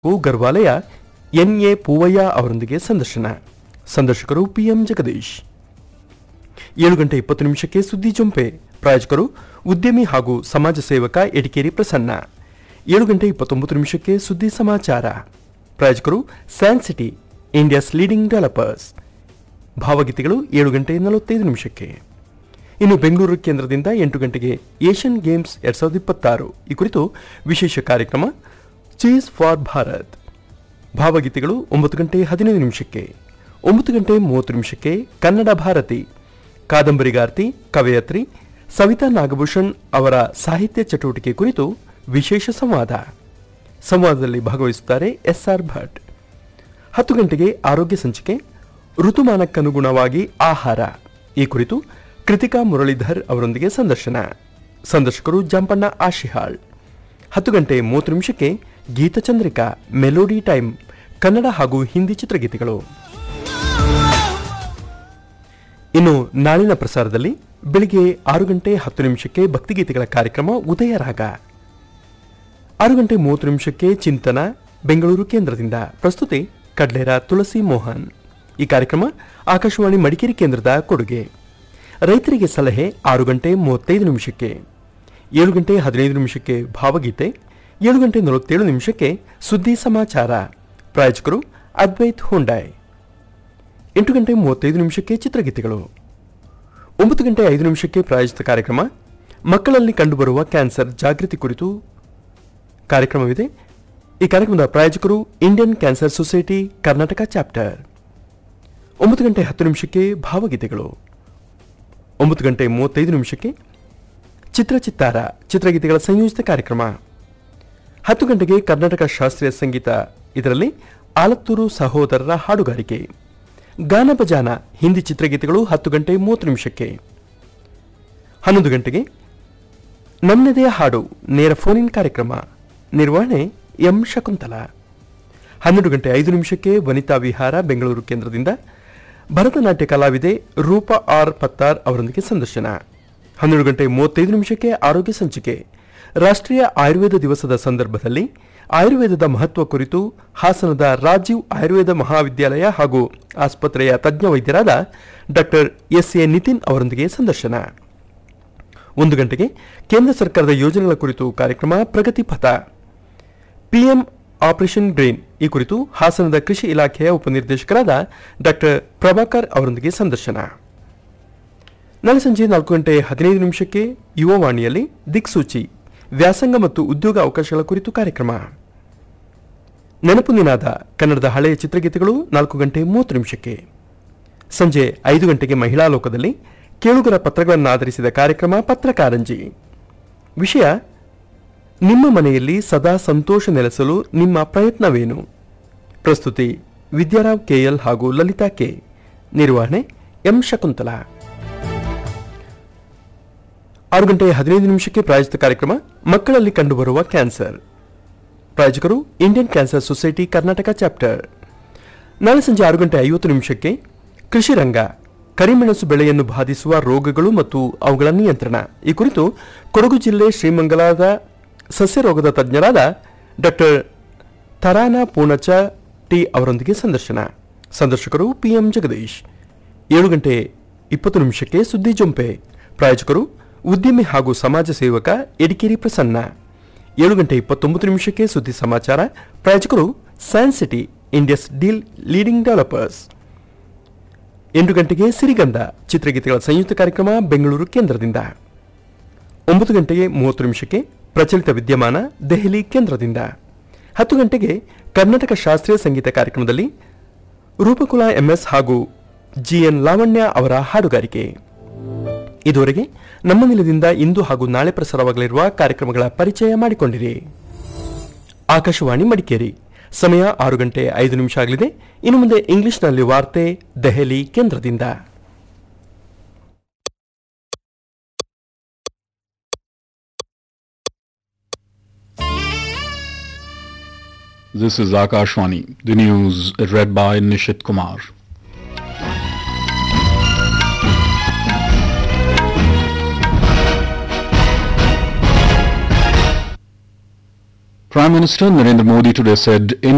ಕು ಗರ್ವಾಲಯ ಎನ್ಎ ಪೂವಯ್ಯ ಅವರೊಂದಿಗೆ ಸಂದರ್ಶನ ಸಂದರ್ಶಕರು ಪಿಎಂ ಜಗದೀಶ್ ಏಳು ಗಂಟೆ ಇಪ್ಪತ್ತು ನಿಮಿಷಕ್ಕೆ ಸುದ್ದಿ ಜೊಂಪೆ ಪ್ರಾಯೋಜಕರು ಉದ್ಯಮಿ ಹಾಗೂ ಸಮಾಜ ಸೇವಕ ಎಡಿಕೇರಿ ಪ್ರಸನ್ನ ಏಳು ಗಂಟೆ ಇಪ್ಪತ್ತೊಂಬತ್ತು ನಿಮಿಷಕ್ಕೆ ಸುದ್ದಿ ಸಮಾಚಾರ ಪ್ರಾಯೋಜಕರು san city India's leading developers ಭಾವಗೀತೆಗಳು ಏಳು ಗಂಟೆ ನಲವತ್ತೈದು ನಿಮಿಷಕ್ಕೆ ಇನ್ನು ಬೆಂಗಳೂರು ಕೇಂದ್ರದಿಂದ ಎಂಟು ಗಂಟೆಗೆ ಏಷ್ಯನ್ ಗೇಮ್ಸ್ ಎರಡ್ ಸಾವಿರದ ಇಪ್ಪತ್ತಾರು ಈ ಕುರಿತು ವಿಶೇಷ ಕಾರ್ಯಕ್ರಮ ಚೀಸ್ ಫಾರ್ ಭಾರತ್ ಭಾವಗೀತೆಗಳು ಒಂಬತ್ತು ಗಂಟೆ ಹದಿನೈದು ನಿಮಿಷಕ್ಕೆ ಒಂಬತ್ತು ಗಂಟೆ ಮೂವತ್ತು ನಿಮಿಷಕ್ಕೆ ಕನ್ನಡ ಭಾರತಿ ಕಾದಂಬರಿಗಾರ್ತಿ ಕವಯತ್ರಿ ಸವಿತಾ ನಾಗಭೂಷಣ್ ಅವರ ಸಾಹಿತ್ಯ ಚಟುವಟಿಕೆ ಕುರಿತು ವಿಶೇಷ ಸಂವಾದ ಸಂವಾದದಲ್ಲಿ ಭಾಗವಹಿಸುತ್ತಾರೆ ಎಸ್ಆರ್ ಭಟ್ ಹತ್ತು ಗಂಟೆಗೆ ಆರೋಗ್ಯ ಸಂಚಿಕೆ ಋತುಮಾನಕ್ಕನುಗುಣವಾಗಿ ಆಹಾರ ಈ ಕುರಿತು ಕೃತಿಕಾ ಮುರಳೀಧರ್ ಅವರೊಂದಿಗೆ ಸಂದರ್ಶನ ಸಂದರ್ಶಕರು ಜಂಪಣ್ಣ ಆಶಿಹಾಳ್ ಹತ್ತು ಗಂಟೆ ಮೂವತ್ತು ನಿಮಿಷಕ್ಕೆ ಗೀತಚಂದ್ರಿಕಾ ಮೆಲೋಡಿ ಟೈಮ್ ಕನ್ನಡ ಹಾಗೂ ಹಿಂದಿ ಚಿತ್ರಗೀತೆಗಳು ಇನ್ನು ನಾಳಿನ ಪ್ರಸಾರದಲ್ಲಿ ಬೆಳಿಗ್ಗೆ ಆರು ಗಂಟೆ ಹತ್ತು ನಿಮಿಷಕ್ಕೆ ಭಕ್ತಿಗೀತೆಗಳ ಕಾರ್ಯಕ್ರಮ ಉದಯ ರಾಗ ಆರು ಗಂಟೆ ಮೂವತ್ತು ನಿಮಿಷಕ್ಕೆ ಚಿಂತನ ಬೆಂಗಳೂರು ಕೇಂದ್ರದಿಂದ ಪ್ರಸ್ತುತಿ ಕಡ್ಲೇರ ತುಳಸಿ ಮೋಹನ್ ಈ ಕಾರ್ಯಕ್ರಮ ಆಕಾಶವಾಣಿ ಮಡಿಕೇರಿ ಕೇಂದ್ರದ ಕೊಡುಗೆ ರೈತರಿಗೆ ಸಲಹೆ ಆರು ಗಂಟೆ ಮೂವತ್ತೈದು ನಿಮಿಷಕ್ಕೆ ಏಳು ಗಂಟೆ ಹದಿನೈದು ನಿಮಿಷಕ್ಕೆ ಭಾವಗೀತೆ ಏಳು ಗಂಟೆ ನಲವತ್ತೇಳು ನಿಮಿಷಕ್ಕೆ ಸುದ್ದಿ ಸಮಾಚಾರ ಪ್ರಾಯೋಜಕರು ಅದ್ವೈತ್ ಹುಂಡಾಯ್ ಎಂಟು ಗಂಟೆ ಮೂವತ್ತೈದು ನಿಮಿಷಕ್ಕೆ ಚಿತ್ರಗೀತೆಗಳು ಒಂಬತ್ತು ಗಂಟೆ ಐದು ನಿಮಿಷಕ್ಕೆ ಪ್ರಾಯೋಜಿತ ಕಾರ್ಯಕ್ರಮ ಮಕ್ಕಳಲ್ಲಿ ಕಂಡುಬರುವ ಕ್ಯಾನ್ಸರ್ ಜಾಗೃತಿ ಕುರಿತು ಕಾರ್ಯಕ್ರಮವಿದೆ ಈ ಕಾರ್ಯಕ್ರಮದ ಪ್ರಾಯೋಜಕರು Indian cancer society Karnataka chapter ಒಂಬತ್ತು ಗಂಟೆ ಹತ್ತು ನಿಮಿಷಕ್ಕೆ ಭಾವಗೀತೆಗಳು ಒಂಬತ್ತು ಗಂಟೆ ಮೂವತ್ತೈದು ನಿಮಿಷಕ್ಕೆ ಚಿತ್ರಚಿತ್ತಾರ ಚಿತ್ರಗೀತೆಗಳ ಸಂಯೋಜಿತ ಕಾರ್ಯಕ್ರಮ ಹತ್ತು ಗಂಟೆಗೆ ಕರ್ನಾಟಕ ಶಾಸ್ತ್ರೀಯ ಸಂಗೀತ ಇದರಲ್ಲಿ ಆಲತ್ತೂರು ಸಹೋದರರ ಹಾಡುಗಾರಿಕೆ ಗಾನ ಬಜಾನ ಹಿಂದಿ ಚಿತ್ರಗೀತೆಗಳು ಹತ್ತು ಗಂಟೆ ಮೂವತ್ತು ನಿಮಿಷಕ್ಕೆ ಹನ್ನೊಂದು ಗಂಟೆಗೆ ನನ್ನದೇ ಹಾಡು ನೇರ ಫೋನ್ ಇನ್ ಕಾರ್ಯಕ್ರಮ ನಿರ್ವಹಣೆ ಎಂ ಶಕುಂತಲ ಹನ್ನೆರಡು ಗಂಟೆ ಐದು ನಿಮಿಷಕ್ಕೆ ವನಿತಾ ವಿಹಾರ ಬೆಂಗಳೂರು ಕೇಂದ್ರದಿಂದ ಭರತನಾಟ್ಯ ಕಲಾವಿದೆ ರೂಪಾ ಆರ್ ಪತ್ತಾರ್ ಅವರೊಂದಿಗೆ ಸಂದರ್ಶನ ಹನ್ನೆರಡು ಗಂಟೆ ಮೂವತ್ತೈದು ನಿಮಿಷಕ್ಕೆ ಆರೋಗ್ಯ ಸಂಚಿಕೆ ರಾಷ್ಟ್ರೀಯ ಆಯುರ್ವೇದ ದಿವಸದ ಸಂದರ್ಭದಲ್ಲಿ ಆಯುರ್ವೇದದ ಮಹತ್ವ ಕುರಿತು ಹಾಸನದ ರಾಜೀವ್ ಆಯುರ್ವೇದ ಮಹಾವಿದ್ಯಾಲಯ ಹಾಗೂ ಆಸ್ಪತ್ರೆಯ ತಜ್ಞ ವೈದ್ಯರಾದ ಡಾಕ್ಟರ್ ಎಸ್ ಎ ನಿತಿನ್ ಅವರೊಂದಿಗೆ ಸಂದರ್ಶನ ಒಂದು ಗಂಟೆಗೆ ಕೇಂದ್ರ ಸರ್ಕಾರದ ಯೋಜನೆಗಳ ಕುರಿತು ಕಾರ್ಯಕ್ರಮ ಪ್ರಗತಿ ಪಥ ಪಿಎಂ ಆಪರೇಷನ್ ಗ್ರೀನ್ ಈ ಕುರಿತು ಹಾಸನದ ಕೃಷಿ ಇಲಾಖೆಯ ಉಪನಿರ್ದೇಶಕರಾದ ಡಾಕ್ಟರ್ ಪ್ರಭಾಕರ್ ಅವರೊಂದಿಗೆ ಸಂದರ್ಶನ ನಾಳೆ ಸಂಜೆ ನಾಲ್ಕು ಗಂಟೆ ಹದಿನೈದು ನಿಮಿಷಕ್ಕೆ ಯುವವಾಣಿಯಲ್ಲಿ ದಿಕ್ಸೂಚಿ ವ್ಯಾಸಂಗ ಮತ್ತು ಉದ್ಯೋಗ ಅವಕಾಶಗಳ ಕುರಿತು ಕಾರ್ಯಕ್ರಮ ನೆನಪು ನಿನಾದ ಕನ್ನಡದ ಹಳೆಯ ಚಿತ್ರಗೀತೆಗಳು ನಾಲ್ಕು ಗಂಟೆ ಮೂವತ್ತು ನಿಮಿಷಕ್ಕೆ ಸಂಜೆ ಐದು ಗಂಟೆಗೆ ಮಹಿಳಾ ಲೋಕದಲ್ಲಿ ಕೇಳುಗರ ಪತ್ರಗಳನ್ನು ಆಧರಿಸಿದ ಕಾರ್ಯಕ್ರಮ ಪತ್ರಕಾರಂಜಿ ವಿಷಯ ನಿಮ್ಮ ಮನೆಯಲ್ಲಿ ಸದಾ ಸಂತೋಷ ನೆಲೆಸಲು ನಿಮ್ಮ ಪ್ರಯತ್ನವೇನು ಪ್ರಸ್ತುತಿ Vidya Rao K L Lalitha K ನಿರ್ವಹಣೆ ಎಂ ಶಕುಂತಲಾ ಆರು ಗಂಟೆ ಹದಿನೈದು ನಿಮಿಷಕ್ಕೆ ಪ್ರಾಯೋಜಿತ ಕಾರ್ಯಕ್ರಮ ಮಕ್ಕಳಲ್ಲಿ ಕಂಡುಬರುವ ಕ್ಯಾನ್ಸರ್ ಪ್ರಾಯೋಜಕರು Indian cancer society Karnataka chapter ನಾಳೆ ಸಂಜೆ ಆರು ಗಂಟೆ ಐವತ್ತು ನಿಮಿಷಕ್ಕೆ ಕೃಷಿ ರಂಗ ಕರಿಮೆಣಸು ಬೆಳೆಯನ್ನು ಬಾಧಿಸುವ ರೋಗಗಳು ಮತ್ತು ಅವುಗಳ ನಿಯಂತ್ರಣ ಈ ಕುರಿತು ಕೊಡಗು ಜಿಲ್ಲೆ ಶ್ರೀಮಂಗಲದ ಸಸ್ಯ ರೋಗದ ತಜ್ಞರಾದ ಡಾಕ್ಟರ್ ತರಾನ ಪೂಣಚ ಟಿ ಅವರೊಂದಿಗೆ ಸಂದರ್ಶನ ಸಂದರ್ಶಕರು ಪಿಎಂ ಜಗದೀಶ್ ಏಳು ಗಂಟೆ ಇಪ್ಪತ್ತು ನಿಮಿಷಕ್ಕೆ ಸುದ್ದಿ ಜೊಂಪೆ ಪ್ರಾಯೋಜಕರು ಉದ್ಯಮಿ ಹಾಗೂ ಸಮಾಜ ಸೇವಕ ಎಡಿಕೇರಿ ಪ್ರಸನ್ನ ಏಳು ಗಂಟೆ ಇಪ್ಪತ್ತೊಂಬತ್ತು ನಿಮಿಷಕ್ಕೆ ಸುದ್ದಿ ಸಮಾಚಾರ ಪ್ರಾಯೋಜಕರು science city India's deal leading developers ಎಂಟು ಗಂಟೆಗೆ ಸಿರಿಗಂಧ ಚಿತ್ರಗೀತೆಗಳ ಸಂಯುಕ್ತ ಕಾರ್ಯಕ್ರಮ ಬೆಂಗಳೂರು ಕೇಂದ್ರದಿಂದ ಒಂಬತ್ತು ಗಂಟೆಗೆ ಮೂವತ್ತು ನಿಮಿಷಕ್ಕೆ ಪ್ರಚಲಿತ ವಿದ್ಯಮಾನ ದೆಹಲಿ ಕೇಂದ್ರದಿಂದ ಹತ್ತು ಗಂಟೆಗೆ ಕರ್ನಾಟಕ ಶಾಸ್ತ್ರೀಯ ಸಂಗೀತ ಕಾರ್ಯಕ್ರಮದಲ್ಲಿ ರೂಪಕುಲ ಎಂಎಸ್ ಹಾಗೂ ಜಿಎನ್ ಲಾವಣ್ಯ ಅವರ ಹಾಡುಗಾರಿಕೆ ಇದುವರೆಗೆ ನಮ್ಮ ನಿಲಯದಿಂದ ಇಂದು ಹಾಗೂ ನಾಳೆ ಪ್ರಸಾರವಾಗಲಿರುವ ಕಾರ್ಯಕ್ರಮಗಳ ಪರಿಚಯ ಮಾಡಿಕೊಂಡಿರಿ ಆಕಾಶವಾಣಿ ಮಡಿಕೇರಿ ಸಮಯ ಆರು ಗಂಟೆ ಐದು ನಿಮಿಷ ಆಗಲಿದೆ ಇನ್ನು ಮುಂದೆ ಇಂಗ್ಲಿಷ್ನಲ್ಲಿ ವಾರ್ತೆ ದೆಹಲಿ ಕೇಂದ್ರದಿಂದ This is Akashwani. The news read by Nishit Kumar. Prime Minister Narendra Modi today said